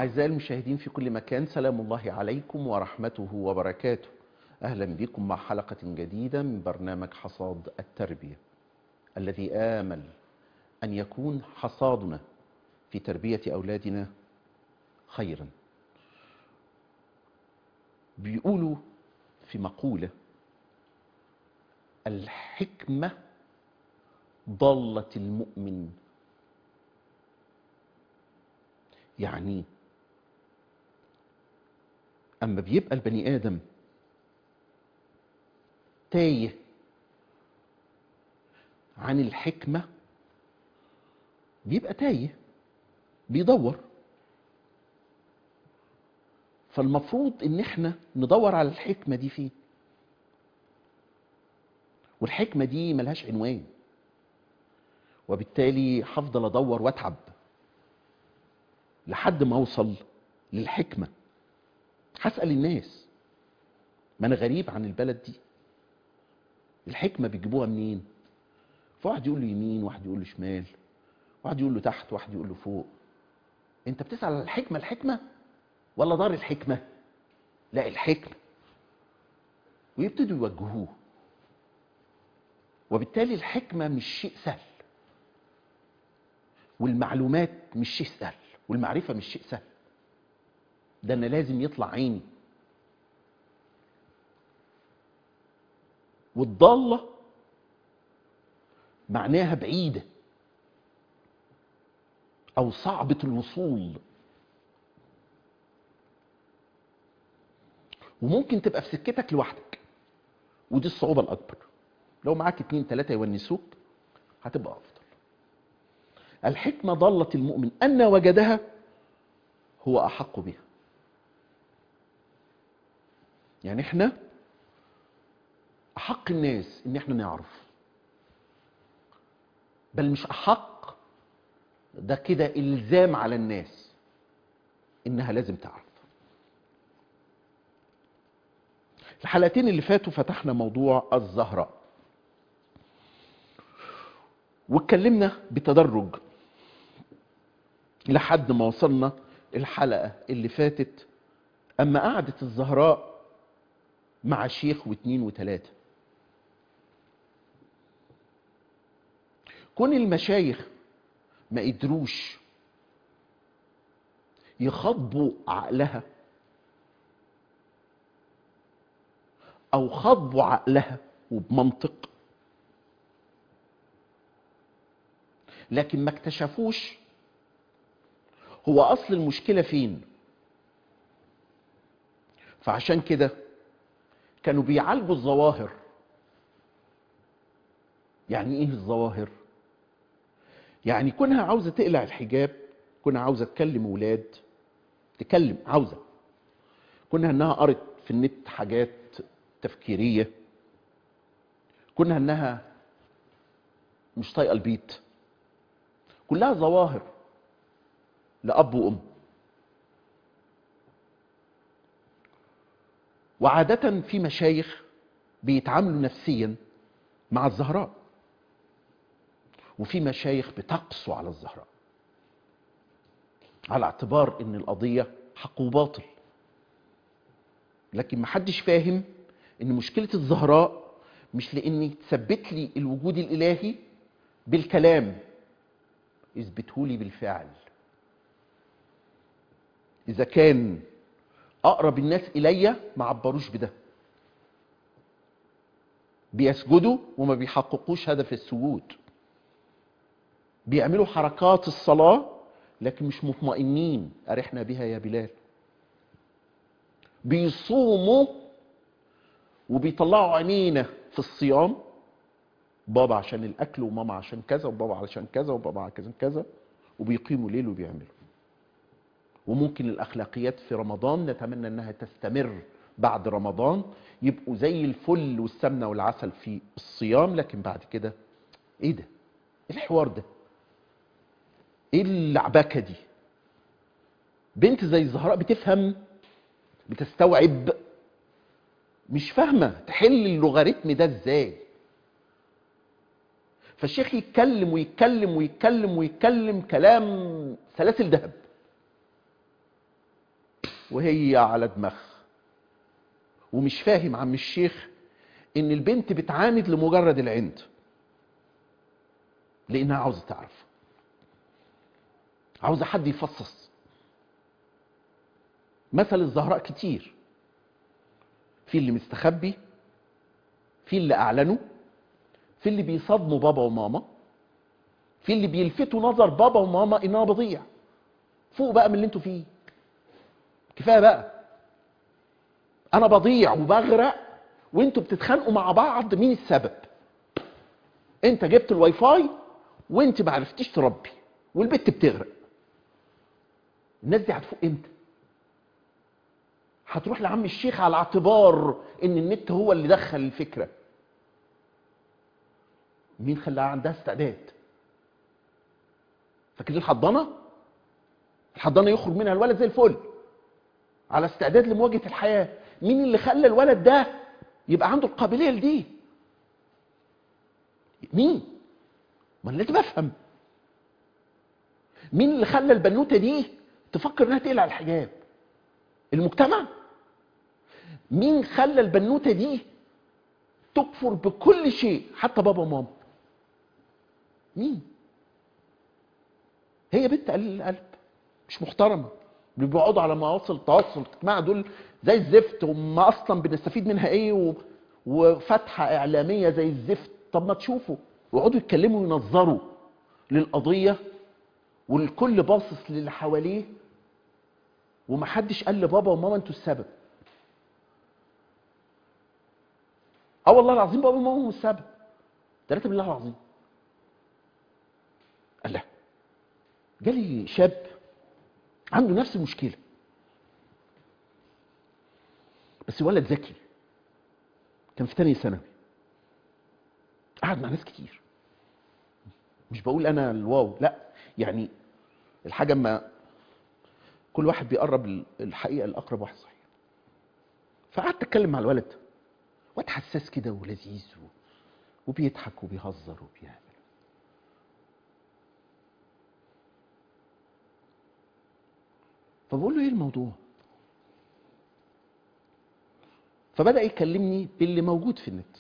أعزائي المشاهدين في كل مكان سلام الله عليكم ورحمته وبركاته أهلا بكم مع حلقة جديدة من برنامج حصاد التربية الذي آمل أن يكون حصادنا في تربية أولادنا خيرا بيقولوا في مقولة الحكمة ضالة المؤمن يعني أما بيبقى البني آدم تايه عن الحكمة بيبقى تايه بيدور فالمفروض ان احنا ندور على الحكمة دي فين والحكمة دي ملهاش عنوان وبالتالي هفضل ادور واتعب لحد ما اوصل للحكمة هسأل الناس ما انا غريب عن البلد دي الحكمة بيجيبوها منين فواحد يقول له يمين واحد يقول له شمال واحد يقول له تحت واحد يقول له فوق انت بتسأل على الحكمة الحكمة ولا دار الحكمة لا الحكمة ويبتدوا يوجهوه وبالتالي الحكمة مش شيء سهل والمعلومات مش شيء سهل والمعرفة مش شيء سهل ده أنا لازم يطلع عيني والضالة معناها بعيدة أو صعبة الوصول وممكن تبقى في سكتك لوحدك ودي الصعوبة الأكبر لو معاك اتنين تلاتة يونسوك هتبقى أفضل الحكمة ضالة المؤمن أن وجدها هو أحق بها يعني احنا أحق الناس إن احنا نعرف بل مش أحق ده كده إلزام على الناس إنها لازم تعرف الحلقتين اللي فاتوا فتحنا موضوع الزهراء واتكلمنا بتدرج لحد ما وصلنا الحلقة اللي فاتت أما قعدت الزهراء مع شيخ واثنين وثلاثة كون المشايخ ما قدروش يخاطبوا عقلها او خاطبوا عقلها وبمنطق لكن ما اكتشفوش هو اصل المشكله فين فعشان كده كانوا بيعالجوا الظواهر يعني ايه الظواهر يعني كونها عاوزه تقلع الحجاب كونها عاوزه تكلم ولاد تكلم عاوزه كونها انها قرت في النت حاجات تفكيريه كونها انها مش طايقه البيت كلها ظواهر لاب وام وعاده في مشايخ بيتعاملوا نفسيا مع الزهراء وفي مشايخ بتقسو على الزهراء على اعتبار ان القضيه حق وباطل لكن محدش فاهم ان مشكله الزهراء مش لاني تثبت لي الوجود الالهي بالكلام اثبته لي بالفعل اذا كان اقرب الناس الي ما عبروش بده بيسجدوا وما بيحققوش هدف السجود بيعملوا حركات الصلاه لكن مش مطمئنين ارحنا بها يا بلال بيصوموا وبيطلعوا عينينا في الصيام بابا عشان الاكل وماما عشان كذا وبابا عشان كذا وبابا عشان كذا وبيقيموا ليل وبيعملوا وممكن الاخلاقيات في رمضان نتمنى انها تستمر بعد رمضان يبقوا زي الفل والسمنه والعسل في الصيام لكن بعد كده ايه ده ايه الحوار ده ايه اللعبكه دي بنت زي الزهراء بتفهم بتستوعب مش فاهمه تحل اللوغاريتم ده ازاي فالشيخ يتكلم ويتكلم ويتكلم ويتكلم كلام سلاسل ذهب وهي على دماغها ومش فاهم عم الشيخ ان البنت بتعاند لمجرد العند لانها عاوزه تعرف عاوزه حد يفصص مثل الزهراء كتير في اللي مستخبي في اللي اعلنوا في اللي بيصدموا بابا وماما في اللي بيلفتوا نظر بابا وماما ان انا بضيع فوق بقى من اللي انتوا فيه كفايه بقى انا بضيع وبغرق وانتوا بتتخانقوا مع بعض مين السبب انت جبت الواي فاي وانت ما عرفتيش تربي والبت بتغرق الناس دي هتفوق امتى هتروح لعم الشيخ على اعتبار ان النت هو اللي دخل الفكره مين خلاها عندها استعداد فاكرين الحضانه الحضانه يخرج منها الولد زي الفل على استعداد لمواجهه الحياه مين اللي خلى الولد ده يبقى عنده القابليه لدي مين ما انا لازم افهم مين اللي خلى البنوته دي تفكر انها تقلع الحجاب المجتمع مين خلى البنوته دي تكفر بكل شيء حتى بابا وماما مين هي بنت قليل القلب مش محترمه اللي بيقعدوا على مواصل التواصل الاجتماعي دول زي الزفت وما اصلا بنستفيد منها ايه و... وفتحه اعلاميه زي الزفت طب ما تشوفوا ويقعدوا يتكلموا وينظروا للقضيه والكل باصص للي حواليه ومحدش قال لبابا وماما انتوا السبب اه والله العظيم بابا وماما هم السبب ثلاثة بالله العظيم قال لا جالي شاب عنده نفس المشكلة بس ولد ذكي كان في تانية ثانوي قعد مع ناس كتير مش بقول انا الواو لا يعني الحاجة اما كل واحد بيقرب الحقيقة الأقرب واحد صحيح فقعدت أتكلم مع الولد واد حساس كده ولذيذ و... وبيضحك وبيهزر وبيعمل فبقول له ايه الموضوع فبدأ يكلمني باللي موجود في النت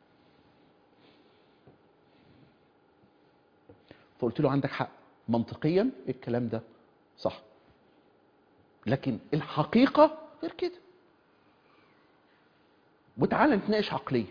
فقلت له عندك حق منطقيا الكلام ده صح لكن الحقيقة غير كده وتعالى نتناقش عقليا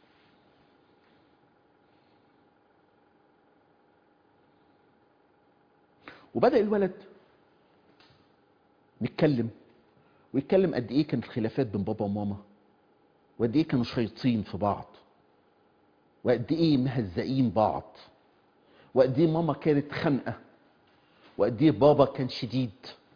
وبدأ الولد نتكلم ويتكلم قد ايه كانت الخلافات بين بابا وماما وقد ايه كانوا شيطين في بعض وقد ايه مهزقين بعض وقد ايه ماما كانت خانقه وقد ايه بابا كان شديد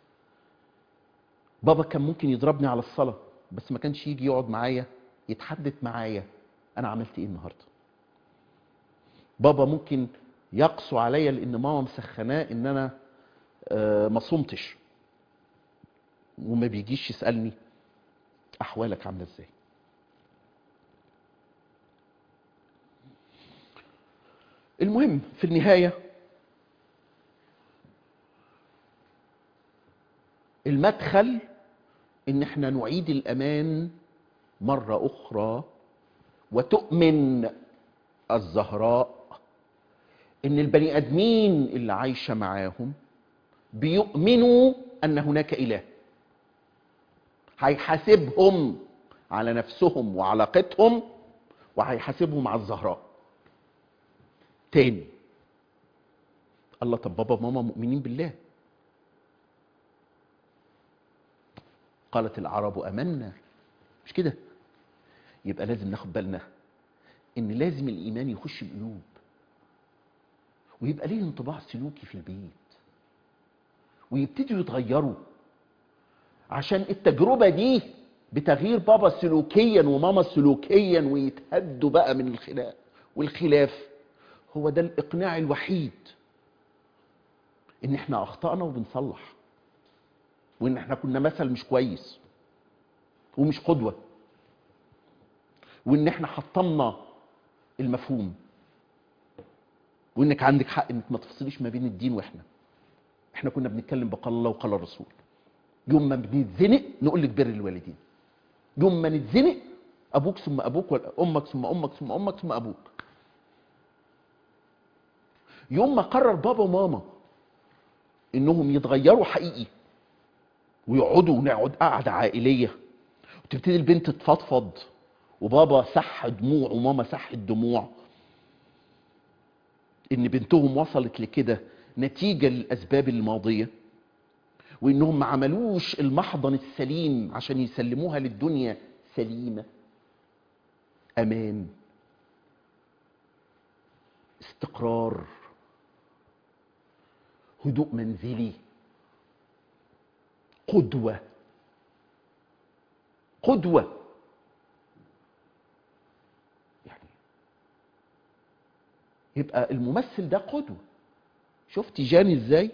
بابا كان ممكن يضربني على الصلاة بس ما كانش يجي يقعد معايا يتحدث معايا أنا عملت إيه النهاردة بابا ممكن يقسو عليا لأن ماما مسخناه إن أنا آه ما صمتش وما بيجيش يسألني أحوالك عاملة إزاي المهم في النهاية المدخل ان احنا نعيد الامان مره اخرى وتؤمن الزهراء ان البني ادمين اللي عايشه معاهم بيؤمنوا ان هناك اله هيحاسبهم على نفسهم وعلاقتهم وهيحاسبهم على الزهراء تاني الله طب بابا وماما مؤمنين بالله قالت العرب امنا مش كده يبقى لازم ناخد بالنا ان لازم الايمان يخش القلوب ويبقى ليه انطباع سلوكي في البيت ويبتدوا يتغيروا عشان التجربه دي بتغيير بابا سلوكيا وماما سلوكيا ويتهدوا بقى من الخلاف والخلاف هو ده الاقناع الوحيد ان احنا اخطانا وبنصلح وان احنا كنا مثل مش كويس ومش قدوه وان احنا حطمنا المفهوم وانك عندك حق انك ما تفصليش ما بين الدين واحنا احنا كنا بنتكلم بقال الله وقال الرسول يوم ما بنتزنق نقول لك بر الوالدين يوم ما نتزنق ابوك ثم ابوك ولا امك ثم امك ثم امك ثم ابوك يوم ما قرر بابا وماما انهم يتغيروا حقيقي ويقعدوا ونقعد قعده عائليه وتبتدي البنت تفضفض وبابا سح دموع وماما سحت دموع ان بنتهم وصلت لكده نتيجه للاسباب الماضيه وانهم ما عملوش المحضن السليم عشان يسلموها للدنيا سليمه امان استقرار هدوء منزلي قدوه قدوه يعني يبقى الممثل ده قدوه شفتي جاني ازاي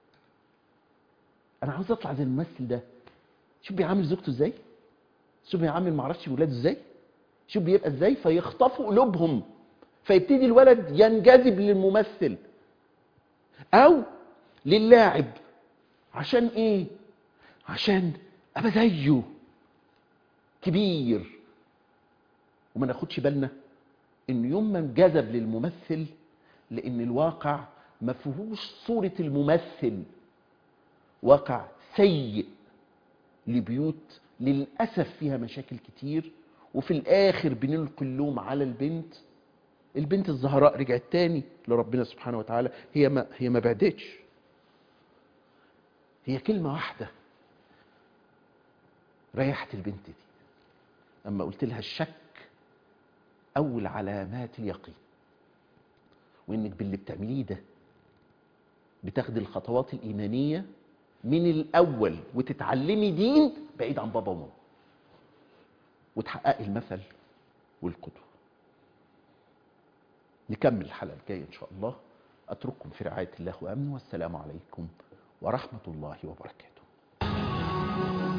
انا عاوز اطلع زي الممثل ده شوف بيعامل زوجته ازاي شوف بيعامل معرفش ولاده ازاي شوف بيبقى ازاي فيخطفوا قلوبهم فيبتدي الولد ينجذب للممثل او للاعب عشان ايه عشان ابقى زيه كبير وما ناخدش بالنا ان يوم ما انجذب للممثل لان الواقع ما فيهوش صورة الممثل واقع سيء لبيوت للأسف فيها مشاكل كتير وفي الآخر بنلقي اللوم على البنت البنت الزهراء رجعت تاني لربنا سبحانه وتعالى هي ما هي ما بعدتش هي كلمة واحدة ريحت البنت دي أما قلت لها الشك أول علامات اليقين وإنك باللي بتعمليه ده بتاخدي الخطوات الإيمانية من الأول وتتعلمي دين بعيد عن بابا وماما وتحققي المثل والقدوة نكمل الحلقة الجاية إن شاء الله أترككم في رعاية الله وأمنه والسلام عليكم ورحمة الله وبركاته